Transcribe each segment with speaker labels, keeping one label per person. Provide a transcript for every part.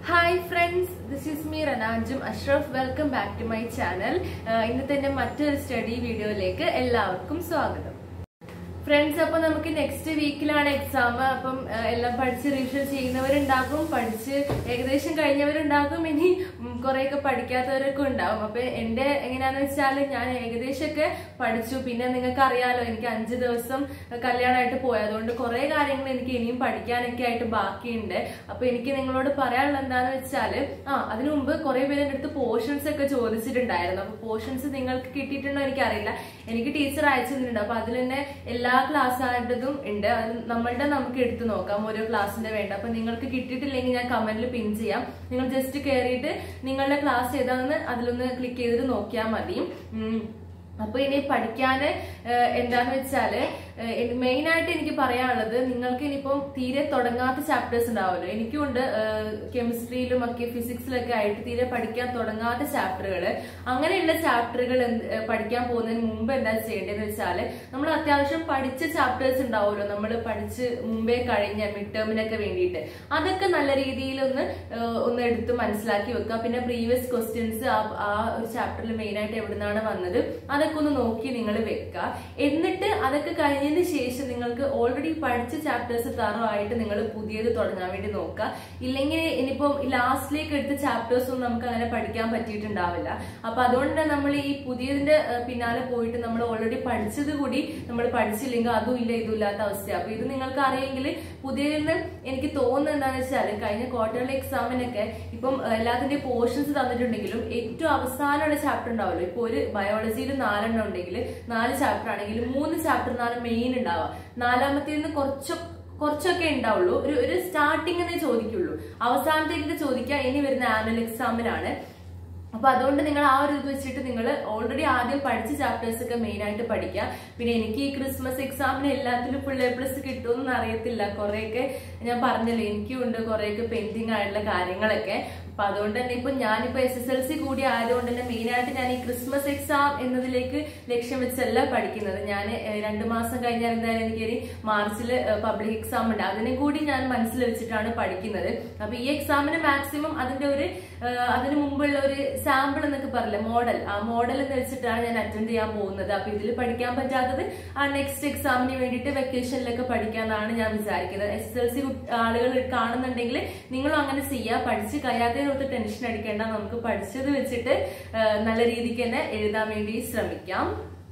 Speaker 1: Hi friends this is me റനാജും Ashraf welcome back to my channel ഇന്നത്തെ എന്റെ മറ്റൊരു സ്റ്റഡി വീഡിയോയിലേക്ക് എല്ലാവർക്കും സ്വാഗതം ഫ്രണ്ട്സ് അപ്പൊ നമുക്ക് നെക്സ്റ്റ് വീക്കിലാണ് എക്സാം അപ്പം ആ, എല്ലാം പഠിച്ച് റിവിഷൻ ചെയ്യുന്നവരുണ്ടാകും പഠിച്ച് ഏകദേശം കഴിഞ്ഞവരുണ്ടാകും ഇനി ഉം, കുറെയൊക്കെ പഠിക്കാത്തവരൊക്കെ ഉണ്ടാകും അപ്പൊ എന്റെ എങ്ങനെയാന്ന് വെച്ചാൽ ഞാൻ ഏകദേശമൊക്കെ പഠിച്ചു പിന്നെ നിങ്ങൾക്ക് അറിയാലോ എനിക്ക് അഞ്ച് ദിവസം കല്യാണമായിട്ട് പോയി അതുകൊണ്ട് കുറെ കാര്യങ്ങൾ എനിക്ക് ഇനിയും പഠിക്കാനൊക്കെ ആയിട്ട് ബാക്കിയുണ്ട് അപ്പൊ എനിക്ക് നിങ്ങളോട് പറയാനുള്ളത് എന്താന്ന് വെച്ചാല് ആ അതിനു മുമ്പ് കുറെ പേര് എൻ്റെ അടുത്ത് പോർഷൻസ് ഒക്കെ ചോദിച്ചിട്ടുണ്ടായിരുന്നു അപ്പൊ പോർഷൻസ് നിങ്ങൾക്ക് കിട്ടിയിട്ടുണ്ടോ എനിക്കറിയില്ല എനിക്ക് ടീച്ചർ അയച്ചു തന്നിട്ടുണ്ട് അപ്പൊ അതിൽ തന്നെ എല്ലാ ക്ലാസ് ആയിട്ടും ഉണ്ട് അത് നമ്മളുടെ നമുക്ക് എടുത്തു നോക്കാം ഓരോ ക്ലാസ്സിന്റെ വേണ്ട അപ്പൊ നിങ്ങൾക്ക് കിട്ടിയിട്ടില്ലെങ്കിൽ ഞാൻ കമന്റിൽ പിൻ ചെയ്യാം നിങ്ങൾ ജസ്റ്റ് കയറിയിട്ട് നിങ്ങളുടെ ക്ലാസ് ഏതാണെന്ന് അതിലൊന്ന് ക്ലിക്ക് ചെയ്തിട്ട് നോക്കിയാൽ മതി ഉം. അപ്പൊ ഇനി പഠിക്കാന് ഏഹ്, എന്താന്ന് വെച്ചാല് മെയിൻ ആയിട്ട് എനിക്ക് പറയാനുള്ളത് നിങ്ങൾക്ക് ഇനിയിപ്പം തീരെ തുടങ്ങാത്ത ചാപ്റ്റേഴ്സ് ഉണ്ടാവുമല്ലോ എനിക്കും ഉണ്ട് കെമിസ്ട്രിയിലും ഒക്കെ ഫിസിക്സിലൊക്കെ ആയിട്ട് തീരെ പഠിക്കാൻ തുടങ്ങാത്ത ചാപ്റ്ററുകൾ അങ്ങനെയുള്ള ചാപ്റ്ററുകൾ പഠിക്കാൻ പോകുന്നതിന് മുമ്പ് എന്താ ചെയ്യേണ്ടതെന്ന് വെച്ചാല് നമ്മൾ അത്യാവശ്യം പഠിച്ച ചാപ്റ്റേഴ്സ് ഉണ്ടാവുമല്ലോ നമ്മൾ പഠിച്ച് മുമ്പേ കഴിഞ്ഞ മിഡ് ടേമിനൊക്കെ വേണ്ടിയിട്ട് അതൊക്കെ നല്ല രീതിയിൽ ഒന്ന് ഏഹ്, ഒന്ന് എടുത്ത് മനസ്സിലാക്കി വെക്കുക പിന്നെ പ്രീവിയസ് ക്വസ്റ്റ്യൻസ് ആ ഒരു ചാപ്റ്ററിൽ മെയിൻ ആയിട്ട് എവിടുന്നാണ് വന്നത് അതൊക്കെ ഒന്ന് നോക്കി നിങ്ങൾ വെക്കുക എന്നിട്ട് അതൊക്കെ കഴിഞ്ഞതിന് ശേഷം നിങ്ങൾക്ക് ഓൾറെഡി പഠിച്ച ചാപ്റ്റേഴ്സ് തറവായിട്ട് നിങ്ങൾ പുതിയത് തുടങ്ങാൻ വേണ്ടി നോക്കുക ഇല്ലെങ്കിൽ ഇനിയിപ്പം ലാസ്റ്റിലേക്ക് എടുത്ത ചാപ്റ്റേഴ്സ് ഒന്നും നമുക്ക് അങ്ങനെ പഠിക്കാൻ പറ്റിയിട്ടുണ്ടാവില്ല അപ്പൊ അതുകൊണ്ട് തന്നെ നമ്മൾ ഈ പുതിയതിന്റെ ഏഹ്, പിന്നാലെ പോയിട്ട് നമ്മൾ ഓൾറെഡി പഠിച്ചത് കൂടി നമ്മൾ പഠിച്ചില്ലെങ്കിൽ അതും ഇല്ല ഇതും ഇല്ലാത്ത അവസ്ഥയാണ് അപ്പൊ ഇത് നിങ്ങൾക്ക് അറിയെങ്കിൽ പുതിയതിന് എനിക്ക് തോന്നുന്നത് എന്താണെന്ന് വെച്ചാൽ കഴിഞ്ഞ ക്വാർട്ടർലി എക്സാമിനൊക്കെ ഇപ്പം ഏഹ്, എല്ലാത്തിന്റെയും പോർഷൻസ് തന്നിട്ടുണ്ടെങ്കിലും ഏറ്റവും അവസാനമുള്ള ചാപ്റ്റർ ഉണ്ടാവുമല്ലോ ഇപ്പൊ ഒരു ബയോളജിയിൽ നാലെണ്ണം ഉണ്ടെങ്കിൽ നാല് ചാപ്റ്റർ ആണെങ്കിൽ മൂന്ന് ചാപ്റ്ററിനാണ് മെയിൻ ഉണ്ടാവുക നാലാമത്തേന്ന് കുറച്ച് കുറച്ചൊക്കെ ഉണ്ടാവുള്ളൂ ഒരു ഒരു സ്റ്റാർട്ടിംഗ് എന്നേ ചോദിക്കുള്ളൂ അവസാനത്തേക്ക് ചോദിക്കുക ഇനി വരുന്ന ആനുവൽ എക്സാമിനാണ് അപ്പൊ അതുകൊണ്ട് നിങ്ങൾ ആ ഒരു ഇത് വെച്ചിട്ട് നിങ്ങൾ ഓൾറെഡി ആദ്യം പഠിച്ച ചാപ്റ്റേഴ്സ് ഒക്കെ മെയിൻ ആയിട്ട് പഠിക്കുക പിന്നെ എനിക്ക് ഈ ക്രിസ്മസ് എക്സാമിന് എല്ലാത്തിലും ഫുൾ എ പ്ലസ് കിട്ടുമെന്ന് അറിയത്തില്ല കുറെയൊക്കെ ഞാൻ പറഞ്ഞല്ലോ എനിക്കും ഉണ്ട് കുറെയൊക്കെ പെൻഡിങ് ആയിട്ടുള്ള കാര്യങ്ങളൊക്കെ അപ്പൊ അതുകൊണ്ട് തന്നെ ഇപ്പൊ ഞാനിപ്പോ എസ് എസ് എൽ സി കൂടി ആയതുകൊണ്ട് തന്നെ മെയിൻ ആയിട്ട് ഞാൻ ഈ ക്രിസ്മസ് എക്സാം എന്നതിലേക്ക് ലക്ഷ്യം വെച്ചല്ല പഠിക്കുന്നത് ഞാൻ രണ്ടു മാസം കഴിഞ്ഞാൽ എന്തായാലും എനിക്കൊരു മാർച്ചിൽ പബ്ലിക് എക്സാം ഉണ്ട് അതിനും കൂടി ഞാൻ മനസ്സിൽ വെച്ചിട്ടാണ് പഠിക്കുന്നത് അപ്പൊ ഈ എക്സാമിന് മാക്സിമം അതിന്റെ ഒരു ഏഹ്, അതിന് മുമ്പുള്ള ഒരു സാമ്പിൾ എന്നൊക്കെ പറയില്ല മോഡൽ ആ മോഡൽ എന്ന് വെച്ചിട്ടാണ് ഞാൻ അറ്റൻഡ് ചെയ്യാൻ പോകുന്നത് അപ്പൊ ഇതിൽ പഠിക്കാൻ പറ്റാത്തത് ആ നെക്സ്റ്റ് എക്സാമിന് വേണ്ടിയിട്ട് വെക്കേഷനിലൊക്കെ പഠിക്കാന്നാണ് ഞാൻ വിചാരിക്കുന്നത് എസ് എസ് എൽ സി ആളുകൾ കാണുന്നുണ്ടെങ്കിൽ നിങ്ങളും അങ്ങനെ ചെയ്യുക പഠിച്ച് കഴിയാത്തതിനൊത്ത് ടെൻഷൻ അടിക്കേണ്ട നമുക്ക് പഠിച്ചത് വെച്ചിട്ട് ഏഹ്, നല്ല രീതിക്ക് തന്നെ എഴുതാൻ വേണ്ടി ശ്രമിക്കാം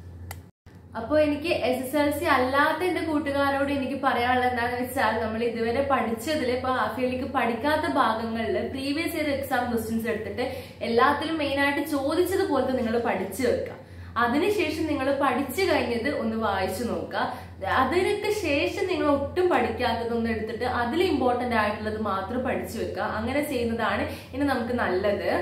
Speaker 1: അപ്പൊ എനിക്ക് എസ് എസ് എൽ സി അല്ലാത്ത എന്റെ കൂട്ടുകാരോട് എനിക്ക് പറയാനുള്ളത് എന്താണെന്ന് വെച്ചാൽ നമ്മൾ ഇതുവരെ പഠിച്ചതിൽ ഇപ്പൊ ഹാഫിയലിക്ക് പഠിക്കാത്ത ഭാഗങ്ങളിൽ പ്രീവിയസ് ഇയർ എക്സാം ക്വസ്റ്റ്യൻസ് എടുത്തിട്ട് എല്ലാത്തിലും മെയിൻ ആയിട്ട് ചോദിച്ചതുപോലത്തെ നിങ്ങൾ പഠിച്ചു വെക്കുക അതിനുശേഷം നിങ്ങൾ പഠിച്ചു കഴിഞ്ഞത് ഒന്ന് വായിച്ചു നോക്കുക അതിനൊക്കെ ശേഷം നിങ്ങൾ ഒട്ടും പഠിക്കാത്തതൊന്നും എടുത്തിട്ട് അതിൽ ഇമ്പോർട്ടന്റ് ആയിട്ടുള്ളത് മാത്രം പഠിച്ചു വെക്കുക അങ്ങനെ ചെയ്യുന്നതാണ് ഇനി നമുക്ക് നല്ലത്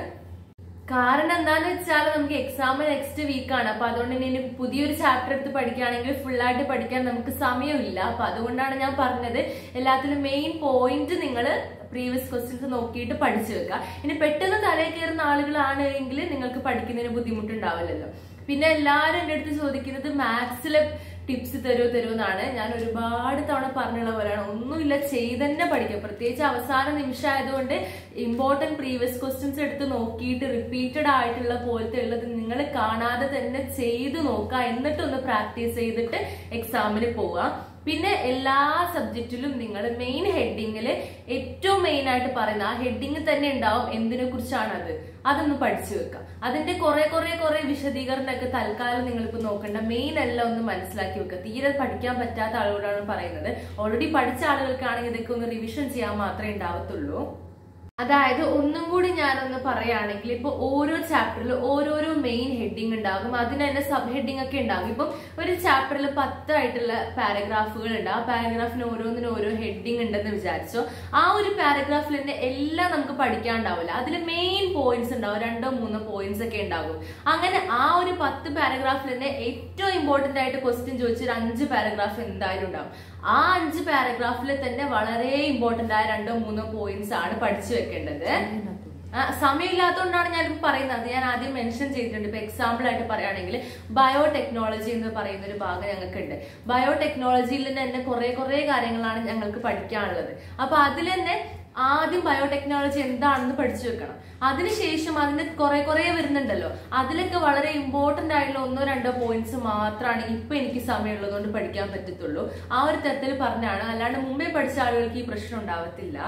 Speaker 1: കാരണം എന്താന്ന് വെച്ചാൽ നമുക്ക് എക്സാം നെക്സ്റ്റ് വീക്ക് ആണ് അപ്പൊ അതുകൊണ്ട് തന്നെ ഇനി പുതിയൊരു ചാപ്റ്റർ എടുത്ത് പഠിക്കുകയാണെങ്കിൽ full ആയിട്ട് പഠിക്കാൻ നമുക്ക് സമയമില്ല അപ്പൊ അതുകൊണ്ടാണ് ഞാൻ പറഞ്ഞത് എല്ലാത്തിലും മെയിൻ പോയിന്റ് നിങ്ങൾ പ്രീവിയസ് ക്വസ്റ്റ്യൻസ് നോക്കിയിട്ട് പഠിച്ചു വെക്കുക ഇനി പെട്ടെന്ന് തലയിൽ കയറുന്ന ആളുകളാണ് എങ്കിൽ നിങ്ങൾക്ക് പഠിക്കുന്നതിന് ബുദ്ധിമുട്ടുണ്ടാവില്ലല്ലോ പിന്നെ എല്ലാവരും എൻ്റെ അടുത്ത് ചോദിക്കുന്നത് മാത്സിലെ ടിപ്സ് തരൂ തരൂ എന്നാണ് ഞാൻ ഒരുപാട് തവണ പറഞ്ഞുള്ള പോലെയാണ് ഒന്നുമില്ല ചെയ്ത് തന്നെ പഠിക്കുക പ്രത്യേകിച്ച് അവസാന നിമിഷം ആയതുകൊണ്ട് ഇമ്പോർട്ടന്റ് പ്രീവിയസ് ക്വസ്റ്റ്യൻസ് എടുത്ത് നോക്കിയിട്ട് റിപ്പീറ്റഡ് ആയിട്ടുള്ള പോലത്തെ ഉള്ളത് നിങ്ങൾ കാണാതെ തന്നെ ചെയ്ത് നോക്കുക എന്നിട്ടൊന്ന് പ്രാക്ടീസ് ചെയ്തിട്ട് എക്സാമിന് പോവുക പിന്നെ എല്ലാ സബ്ജക്റ്റിലും നിങ്ങൾ മെയിൻ ഹെഡിങ്ങിൽ ഏറ്റവും മെയിൻ ആയിട്ട് പറയുന്ന ആ ഹെഡിങ് തന്നെ ഉണ്ടാവും എന്തിനെ കുറിച്ചാണ് അത് അതൊന്ന് പഠിച്ചു വെക്കുക അതിന്റെ കുറെ കുറെ കുറെ വിശദീകരണമൊക്കെ തൽക്കാലം നിങ്ങൾ ഇപ്പൊ നോക്കണ്ട മെയിൻ എല്ലാം ഒന്ന് മനസ്സിലാക്കി വെക്കുക തീരെ പഠിക്കാൻ പറ്റാത്ത ആളുകളോടാണ് പറയുന്നത് ഓൾറെഡി പഠിച്ച ആളുകൾക്കാണെങ്കിൽ ഇതൊക്കെ ഒന്ന് റിവിഷൻ ചെയ്യാൻ മാത്രമേ ഉണ്ടാവത്തുള്ളൂ അതായത് ഒന്നും കൂടി ഞാനൊന്ന് പറയുകയാണെങ്കിൽ ഇപ്പൊ ഓരോ ചാപ്റ്ററിൽ ഓരോരോ മെയിൻ ഹെഡിങ് ഉണ്ടാകും അതിന് തന്നെ സബ് ഹെഡിങ് ഒക്കെ ഉണ്ടാകും ഇപ്പം ഒരു ചാപ്റ്ററിൽ പത്തായിട്ടുള്ള പാരഗ്രാഫുകൾ ഉണ്ട് ആ പാരഗ്രാഫിന് ഓരോന്നിനും ഓരോ ഹെഡിങ് ഉണ്ടെന്ന് വിചാരിച്ചോ ആ ഒരു പാരഗ്രാഫിൽ തന്നെ എല്ലാം നമുക്ക് പഠിക്കാണ്ടാവില്ല അതിൽ മെയിൻ പോയിന്റ്സ് ഉണ്ടാവും രണ്ടോ മൂന്നോ പോയിന്റ്സ് ഒക്കെ ഉണ്ടാകും അങ്ങനെ ആ ഒരു പത്ത് പാരഗ്രാഫിൽ തന്നെ ഏറ്റവും ഇമ്പോർട്ടന്റ് ആയിട്ട് ക്വസ്റ്റ്യൻ ചോദിച്ചൊരു അഞ്ച് പാരഗ്രാഫ് എന്തായാലും ഉണ്ടാവും ആ അഞ്ച് പാരഗ്രാഫിൽ തന്നെ വളരെ ഇമ്പോർട്ടന്റ് ആയ രണ്ടോ മൂന്നോ പോയിന്റ്സ് ആണ് പഠിച്ചു വെക്കേണ്ടത് ആ, സമയമില്ലാത്തതുകൊണ്ടാണ് ഞാൻ പറയുന്നത് അത് ഞാൻ ആദ്യം മെൻഷൻ ചെയ്തിട്ടുണ്ട് ഇപ്പൊ എക്സാമ്പിൾ ആയിട്ട് പറയുകയാണെങ്കിൽ ബയോടെക്നോളജി എന്ന് പറയുന്ന ഒരു ഭാഗം ഞങ്ങൾക്കുണ്ട് ബയോടെക്നോളജിയിൽ തന്നെ കുറെ കുറെ കാര്യങ്ങളാണ് ഞങ്ങൾക്ക് പഠിക്കാനുള്ളത് അപ്പൊ അതിൽ തന്നെ ആദ്യം ബയോടെക്നോളജി എന്താണെന്ന് പഠിച്ചു വെക്കണം അതിനുശേഷം അതിന് കുറെ കുറെ വരുന്നുണ്ടല്ലോ അതിലൊക്കെ വളരെ ഇമ്പോർട്ടന്റ് ആയിട്ടുള്ള ഒന്നോ രണ്ടോ പോയിന്റ്സ് മാത്രമാണ് ഇപ്പൊ എനിക്ക് സമയമുള്ളതുകൊണ്ട് പഠിക്കാൻ പറ്റത്തുള്ളൂ ആ ഒരു തരത്തിൽ പറഞ്ഞാണ് അല്ലാണ്ട് മുമ്പേ പഠിച്ച ആളുകൾക്ക് ഈ പ്രശ്നം ഉണ്ടാവത്തില്ല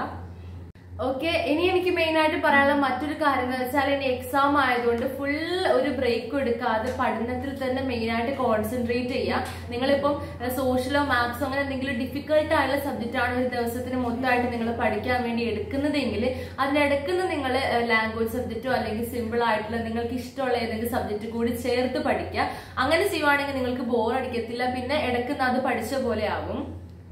Speaker 1: ഓക്കെ ഇനി എനിക്ക് മെയിൻ ആയിട്ട് പറയാനുള്ള മറ്റൊരു കാര്യം എന്ന് വെച്ചാൽ ഇനി എക്സാം ആയതുകൊണ്ട് ഫുൾ ഒരു ബ്രേക്കും എടുക്കാതെ പഠനത്തിൽ തന്നെ മെയിൻ ആയിട്ട് കോൺസെൻട്രേറ്റ് ചെയ്യുക നിങ്ങളിപ്പം സോഷ്യലോ മാത്സോ അങ്ങനെ എന്തെങ്കിലും ഡിഫിക്കൽട്ട് ആയുള്ള സബ്ജക്റ്റ് ആണ് ഒരു ദിവസത്തിന് മൊത്തമായിട്ട് നിങ്ങൾ പഠിക്കാൻ വേണ്ടി എടുക്കുന്നതെങ്കിൽ അതിനെടുക്കുന്ന നിങ്ങൾ ലാംഗ്വേജ് സബ്ജക്റ്റോ അല്ലെങ്കിൽ സിമ്പിൾ ആയിട്ടുള്ള നിങ്ങൾക്ക് ഇഷ്ടമുള്ള ഏതെങ്കിലും സബ്ജക്റ്റ് കൂടി ചേർത്ത് പഠിക്കുക അങ്ങനെ ചെയ്യുവാണെങ്കിൽ നിങ്ങൾക്ക് ബോർ അടിക്കത്തില്ല പിന്നെ ഇടക്കുന്ന അത് പഠിച്ച പോലെ ആകും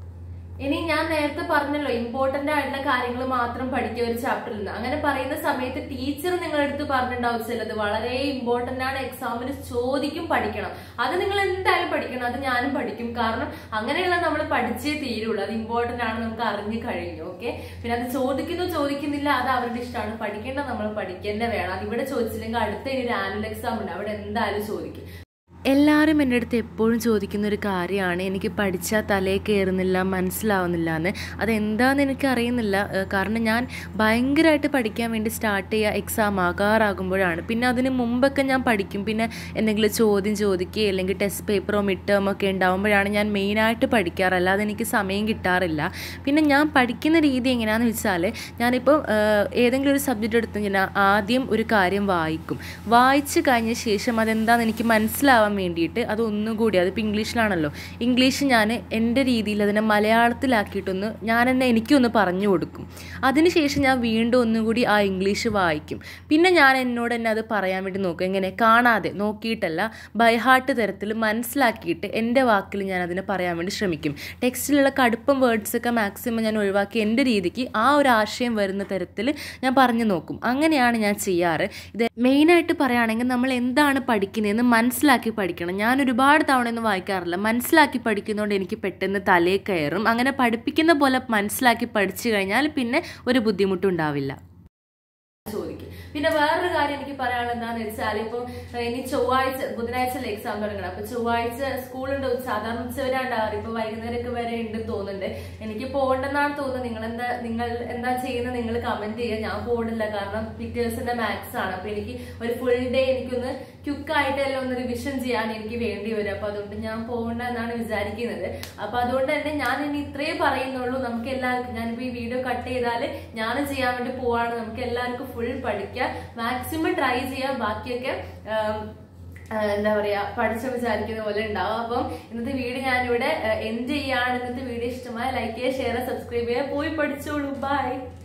Speaker 1: ഇനി ഞാൻ നേരത്തെ പറഞ്ഞല്ലോ ഇമ്പോർട്ടന്റ് ആയിട്ടുള്ള കാര്യങ്ങൾ മാത്രം പഠിക്കുക ഒരു ചാപ്റ്ററിൽ നിന്ന് അങ്ങനെ പറയുന്ന സമയത്ത് ടീച്ചർ നിങ്ങളുടെ അടുത്ത് പറഞ്ഞിട്ടുണ്ടാവും ചിലത് വളരെ ഇമ്പോർട്ടന്റ് ആണ് എക്സാമിന് ചോദിക്കും പഠിക്കണം അത് നിങ്ങൾ എന്തായാലും പഠിക്കണം അത് ഞാനും പഠിക്കും കാരണം അങ്ങനെയുള്ള നമ്മൾ പഠിച്ചേ തീരുള്ളൂ അത് ഇമ്പോർട്ടന്റ് ആണ് നമുക്ക് അറിഞ്ഞു കഴിഞ്ഞു ഓക്കെ പിന്നെ അത് ചോദിക്കുന്നു ചോദിക്കുന്നില്ല അത് അവരുടെ ഇഷ്ടമാണ് പഠിക്കേണ്ട നമ്മൾ പഠിക്കേണ്ട വേണം അത് ഇവിടെ ചോദിച്ചില്ലെങ്കിൽ അടുത്ത ഇനി ഒരു ആനുവൽ എക്സാം ഉണ്ട് അവിടെ എന്തായാലും ചോദിക്കും
Speaker 2: എല്ലാവരും എൻ്റെ അടുത്ത് എപ്പോഴും ചോദിക്കുന്ന ഒരു കാര്യമാണ് എനിക്ക് പഠിച്ചാൽ തലേ കയറുന്നില്ല മനസ്സിലാവുന്നില്ല എന്ന് അതെന്താണെന്ന് എനിക്ക് അറിയുന്നില്ല ഏഹ് കാരണം ഞാൻ ഭയങ്കരമായിട്ട് പഠിക്കാൻ വേണ്ടി സ്റ്റാർട്ട് ചെയ്യുക എക്സാം ആകാറാകുമ്പോഴാണ് പിന്നെ അതിന് മുമ്പൊക്കെ ഞാൻ പഠിക്കും പിന്നെ എന്തെങ്കിലും ചോദ്യം ചോദിക്കുക അല്ലെങ്കിൽ ടെസ്റ്റ് പേപ്പറോ മിഡ് ടേമോ ഒക്കെ ഉണ്ടാകുമ്പോഴാണ് ഞാൻ മെയിനായിട്ട് പഠിക്കാറ് അല്ലാതെ എനിക്ക് സമയം കിട്ടാറില്ല പിന്നെ ഞാൻ പഠിക്കുന്ന രീതി എങ്ങനെയാണെന്ന് വെച്ചാൽ ഞാനിപ്പോൾ ഏഹ് ഏതെങ്കിലും ഒരു സബ്ജക്റ്റ് എടുത്ത് ഞാൻ ആദ്യം ഒരു കാര്യം വായിക്കും വായിച്ച് കഴിഞ്ഞ ശേഷം അതെന്താണെന്ന് എനിക്ക് മനസ്സിലാവാൻ വേണ്ടിയിട്ട് അത് ഒന്നും കൂടി അതിപ്പോൾ ഇംഗ്ലീഷിലാണല്ലോ ഇംഗ്ലീഷ് ഞാൻ എൻ്റെ രീതിയിൽ അതിനെ മലയാളത്തിലാക്കിയിട്ടൊന്ന് ഞാൻ തന്നെ എനിക്കൊന്ന് പറഞ്ഞു കൊടുക്കും അതിനുശേഷം ഞാൻ വീണ്ടും ഒന്നുകൂടി ആ ഇംഗ്ലീഷ് വായിക്കും പിന്നെ ഞാൻ എന്നോട് തന്നെ അത് പറയാൻ വേണ്ടി നോക്കും എങ്ങനെ കാണാതെ നോക്കിയിട്ടല്ല ബൈഹാർട്ട് തരത്തിൽ മനസ്സിലാക്കിയിട്ട് എൻ്റെ വാക്കിൽ ഞാൻ അതിനെ പറയാൻ വേണ്ടി ശ്രമിക്കും ടെക്സ്റ്റിലുള്ള കടുപ്പം വേർഡ്സൊക്കെ മാക്സിമം ഞാൻ ഒഴിവാക്കി എൻ്റെ രീതിക്ക് ആ ഒരു ആശയം വരുന്ന തരത്തിൽ ഞാൻ പറഞ്ഞു നോക്കും അങ്ങനെയാണ് ഞാൻ ചെയ്യാറ് ഇത് മെയിനായിട്ട് പറയുകയാണെങ്കിൽ നമ്മൾ എന്താണ് പഠിക്കുന്നതെന്ന് മനസ്സിലാക്കി പഠിക്കണം ഞാൻ ഒരുപാട് തവണ ഒന്നും വായിക്കാറില്ല മനസ്സിലാക്കി പഠിക്കുന്നതുകൊണ്ട് എനിക്ക് പെട്ടെന്ന് തലേ കയറും അങ്ങനെ പഠിപ്പിക്കുന്ന പോലെ മനസ്സിലാക്കി പഠിച്ചു കഴിഞ്ഞാൽ പിന്നെ ഒരു ബുദ്ധിമുട്ടുണ്ടാവില്ല
Speaker 1: ചോദിക്കും പിന്നെ വേറൊരു കാര്യം എനിക്ക് പറയാനുള്ളത് എന്താണെന്ന് വെച്ചാൽ ഇപ്പൊ ഇനി ചൊവ്വാഴ്ച ബുധനാഴ്ച എക്സാം തുടങ്ങണം അപ്പൊ ചൊവ്വാഴ്ച സ്കൂളുണ്ട് സാധാരണ ഉച്ചവരെ ഉണ്ടാവാറ് ഇപ്പൊ വൈകുന്നേരമൊക്കെ വരെ ഉണ്ട് തോന്നുന്നുണ്ട് എനിക്ക് പോകണ്ടെന്നാണ് തോന്നുന്നത് നിങ്ങൾ എന്താ നിങ്ങൾ എന്താ ചെയ്യുന്നത് നിങ്ങൾ കമന്റ് ചെയ്യുക ഞാൻ പോകണില്ല കാരണം പിറ്റേ ദിവസത്തെ മാത്സ് ആണ് അപ്പൊ എനിക്ക് ഒരു ഫുൾ ഡേ എനിക്കൊന്ന് ക്യുക്കായിട്ടെല്ലാം ഒന്ന് റിവിഷൻ ചെയ്യാൻ എനിക്ക് വേണ്ടി വരും അപ്പൊ അതുകൊണ്ട് ഞാൻ പോകണ്ട എന്നാണ് വിചാരിക്കുന്നത് അപ്പൊ അതുകൊണ്ട് തന്നെ ഞാൻ ഇനി ഇത്രേ പറയുന്നുള്ളൂ നമുക്ക് എല്ലാവർക്കും ഞാനിപ്പോ ഈ വീഡിയോ കട്ട് ചെയ്താൽ ഞാൻ ചെയ്യാൻ വേണ്ടി പോവാണ് നമുക്ക് എല്ലാവർക്കും ഫുൾ പഠിക്കാം മാക്സിമം ട്രൈ ചെയ്യാം ബാക്കിയൊക്കെ ആം, ആ, എന്താ പറയാ പഠിച്ച വിചാരിക്കുന്ന പോലെ ഉണ്ടാവും അപ്പം ഇന്നത്തെ വീഡിയോ ഞാനിവിടെ എൻഡ് ചെയ്യാണ് ഇന്നത്തെ വീഡിയോ ഇഷ്ടമായ ലൈക്ക് ചെയ്യുക ഷെയർ സബ്സ്ക്രൈബ് ചെയ്യുക പോയി പഠിച്ചോളൂ ബൈ